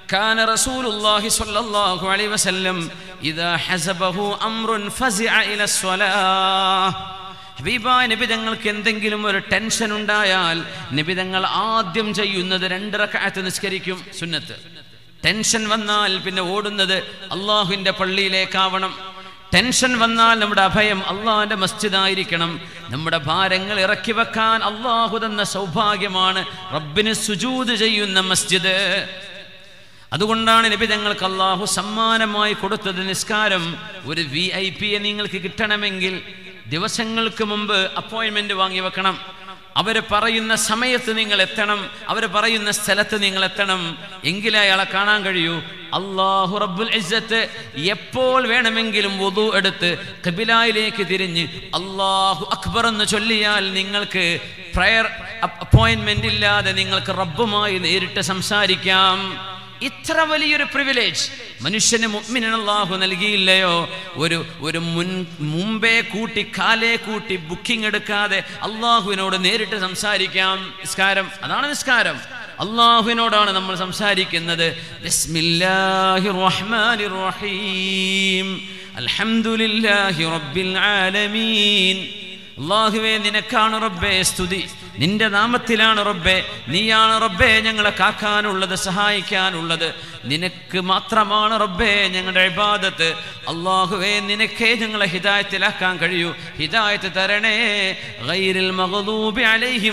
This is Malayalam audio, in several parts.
كان رسول الله صلى الله عليه وسلم إذا حزبه أمر فزع إلى الصلاة ഹബീബായ നിബിതങ്ങൾക്ക് എന്തെങ്കിലും ഒരു ടെൻഷൻ ഉണ്ടായാൽ നിബിതങ്ങൾ ആദ്യം ചെയ്യുന്നത് രണ്ടിറക്കായത്ത് നിസ്കരിക്കും സുന്നത്ത് ടെൻഷൻ വന്നാൽ പിന്നെ ഓടുന്നത് അള്ളാഹുവിൻ്റെ പള്ളിയിലേക്കാവണം ടെൻഷൻ വന്നാൽ നമ്മുടെ അഭയം അള്ളാഹിൻ്റെ മസ്ജിദായിരിക്കണം നമ്മുടെ ഭാരങ്ങൾ ഇറക്കി വെക്കാൻ അള്ളാഹു തന്ന സൗഭാഗ്യമാണ് റബ്ബിന് സുജൂത് ചെയ്യുന്ന മസ്ജിദ് അതുകൊണ്ടാണ് നബി ഞങ്ങൾക്ക് അള്ളാഹു സമ്മാനമായി കൊടുത്തത് നിസ്കാരം ഒരു വി ഐ പിയെ നിങ്ങൾക്ക് കിട്ടണമെങ്കിൽ ദിവസങ്ങൾക്ക് മുമ്പ് അപ്പോയിൻമെന്റ് വാങ്ങി വെക്കണം അവർ പറയുന്ന സമയത്ത് നിങ്ങൾ എത്തണം അവർ പറയുന്ന സ്ഥലത്ത് നിങ്ങൾ എത്തണം എങ്കിലേ അയാളെ കാണാൻ കഴിയൂ അള്ളാഹു റബ്ബുൽ ഇസ്സത്ത് എപ്പോൾ വേണമെങ്കിലും വുദു എടുത്ത് കബിലായിലേക്ക് തിരിഞ്ഞ് അള്ളാഹു അക്ബർ എന്ന് ചൊല്ലിയാൽ നിങ്ങൾക്ക് പ്രയർ അപ്പോയിൻമെന്റ് ഇല്ലാതെ നിങ്ങൾക്ക് റബ്ബുമായി നേരിട്ട് സംസാരിക്കാം ഇത്ര വലിയൊരു പ്രിവിലേജ് മനുഷ്യന് മുഅ്മിനിന് അല്ലാഹു നൽകിയില്ലയോ ഒരു ഒരു മുൻ മുമ്പേ കൂട്ടി കാലേ കൂട്ടി ബുക്കിംഗ് എടുക്കാതെ അള്ളാഹുവിനോട് നേരിട്ട് സംസാരിക്കാം നിസ്കാരം അതാണ് നിസ്കാരം അള്ളാഹുവിനോടാണ് നമ്മൾ സംസാരിക്കുന്നത് ബിസ്മില്ലാഹിർ റഹ്മാനിർ റഹീം അൽഹംദുലില്ലാഹി റബ്ബിൽ ആലമീൻ അള്ളാഹുവേ നിനക്കാണ് റബ്ബേ സ്തുതി നിന്റെ നാമത്തിലാണ് റബ്ബേ നീയാണ് റബ്ബേ ഞങ്ങളെ കാക്കാനുള്ളത് സഹായിക്കാനുള്ളത് നിനക്ക് മാത്രമാണ് റബ്ബേ ഞങ്ങളുടെ ഇബാദത്ത് അള്ളാഹുവേ നിനക്കേ ഞങ്ങളെ ഹിദായത്തിലാക്കാൻ കഴിയൂ ഹിദായത്ത് തരണേ ഗൈരിൽ മഗ്ദൂബി അലൈഹിം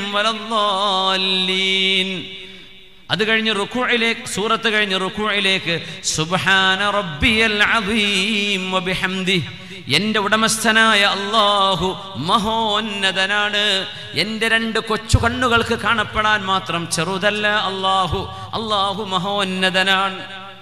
വലദ്ദാല്ലീൻ അത് കഴിഞ്ഞ് റുക്കുയിലേക്ക് സൂറത്ത് കഴിഞ്ഞ് റുക്കുയിലേക്ക് സുബ്ഹാന റബ്ബിയൽ അദീം വബിഹംദി എൻ്റെ ഉടമസ്ഥനായ അള്ളാഹു മഹോന്നതനാണ് എൻ്റെ രണ്ട് കൊച്ചു കണ്ണുകൾക്ക് കാണപ്പെടാൻ മാത്രം ചെറുതല്ല അള്ളാഹു അള്ളാഹു മഹോന്നതനാണ്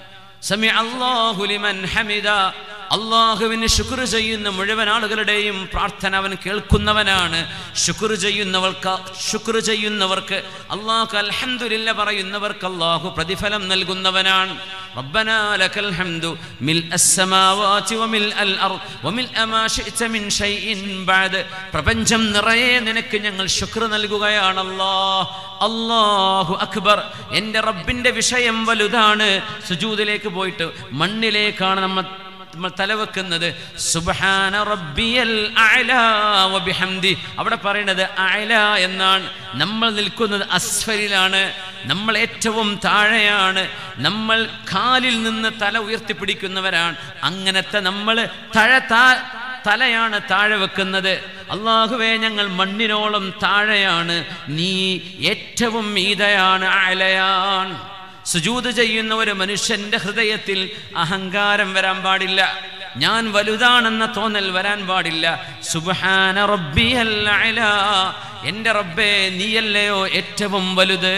സമി അള്ളാഹു ലിമൻ ഹമിദ അള്ളാഹുവിന് ശുക്ർ ചെയ്യുന്ന മുഴുവൻ ആളുകളുടെയും പ്രാർത്ഥന അവൻ കേൾക്കുന്നവനാണ് ശുക്ർ ചെയ്യുന്നവർക്ക് ശുക്ർ ചെയ്യുന്നവർക്ക് അള്ളാഹു അൽഹംദുലില്ല പറയുന്നവർക്ക് അള്ളാഹു പ്രതിഫലം നൽകുന്നവനാണ് ربنا لك الحمد ملء السماوات وملء الأرض وملء ما شئت من شيء بعد പ്രപഞ്ചം നിറയെ നിനക്ക് ഞങ്ങൾ ശുക്ർ നൽകുകയാണ് അല്ലാഹ് അല്ലാഹു അക്ബർ എൻ്റെ റബ്ബിൻ്റെ വിഷയം വലുതാണ് സുജൂദിലേക്ക് പോയിട്ട് മണ്ണിലേക്കാണ് നമ്മൾ നമ്മൾ തലവെക്കുന്നത് സുബ്ഹാന റബ്ബിയൽ അഅ്ലാ വബിഹംദി അവിടെ പറയുന്നത് അഅ്ല എന്നാണ് നമ്മൾ നിൽക്കുന്നത് അസ്ഫലിലാണ് നമ്മൾ ഏറ്റവും താഴെയാണ് നമ്മൾ കാലിൽ നിന്ന് തല ഉയർത്തിപ്പിടിക്കുന്നവരാണ് അങ്ങനത്തെ നമ്മൾ തഴ താ തലയാണ് താഴെ വെക്കുന്നത് അള്ളാഹുവേ ഞങ്ങൾ മണ്ണിനോളം താഴെയാണ് നീ ഏറ്റവും മീതയാണ് അലയാണ് സുജൂത് ചെയ്യുന്ന ഒരു മനുഷ്യന്റെ ഹൃദയത്തിൽ അഹങ്കാരം വരാൻ പാടില്ല ഞാൻ വലുതാണെന്ന തോന്നൽ വരാൻ പാടില്ല സുബ്ഹാന റബ്ബിയൽ അഅ്ലാ എൻ്റെ റബ്ബേ നീയല്ലയോ ഏറ്റവും വലുത്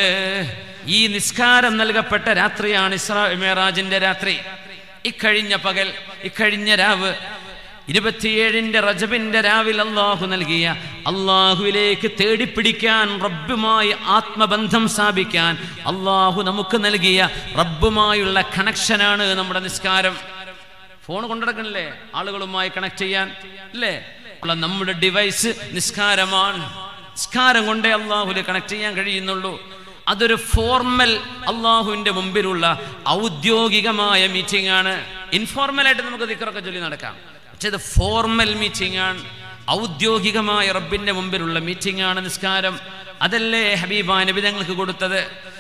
ഈ നിസ്കാരം നൽകപ്പെട്ട രാത്രിയാണ് ഇസ്രാ മേറാജിന്റെ രാത്രി ഇക്കഴിഞ്ഞ പകൽ ഇക്കഴിഞ്ഞ രാവ് ഇരുപത്തിയേഴിന്റെ റജബിന്റെ രാവിൽ അള്ളാഹു നൽകിയ അള്ളാഹുവിലേക്ക് തേടിപ്പിടിക്കാൻ റബ്ബുമായി ആത്മബന്ധം സ്ഥാപിക്കാൻ അള്ളാഹു നമുക്ക് നൽകിയ റബ്ബുമായുള്ള കണക്ഷനാണ് നമ്മുടെ നിസ്കാരം ഫോൺ കൊണ്ടിടക്കണില്ലേ ആളുകളുമായി കണക്ട് ചെയ്യാൻ അല്ലേ ഉള്ള നമ്മുടെ ഡിവൈസ് നിസ്കാരമാണ് നിസ്കാരം കൊണ്ടേ അള്ളാഹുല് കണക്ട് ചെയ്യാൻ കഴിയുന്നുള്ളൂ അതൊരു ഫോർമൽ അള്ളാഹുവിൻ്റെ മുമ്പിലുള്ള ഔദ്യോഗികമായ മീറ്റിംഗ് ആണ് ഇൻഫോർമൽ ആയിട്ട് നമുക്ക് ദിക്കറൊക്കെ ചൊല്ലി നടക്കാം പക്ഷെ ഇത് ഫോർമൽ മീറ്റിംഗ് ആണ് ഔദ്യോഗികമായ റബ്ബിന്റെ മുമ്പിലുള്ള മീറ്റിംഗ് ആണ് നിസ്കാരം അതല്ലേ ഹബീബ നബി ഞങ്ങൾക്ക് കൊടുത്തത്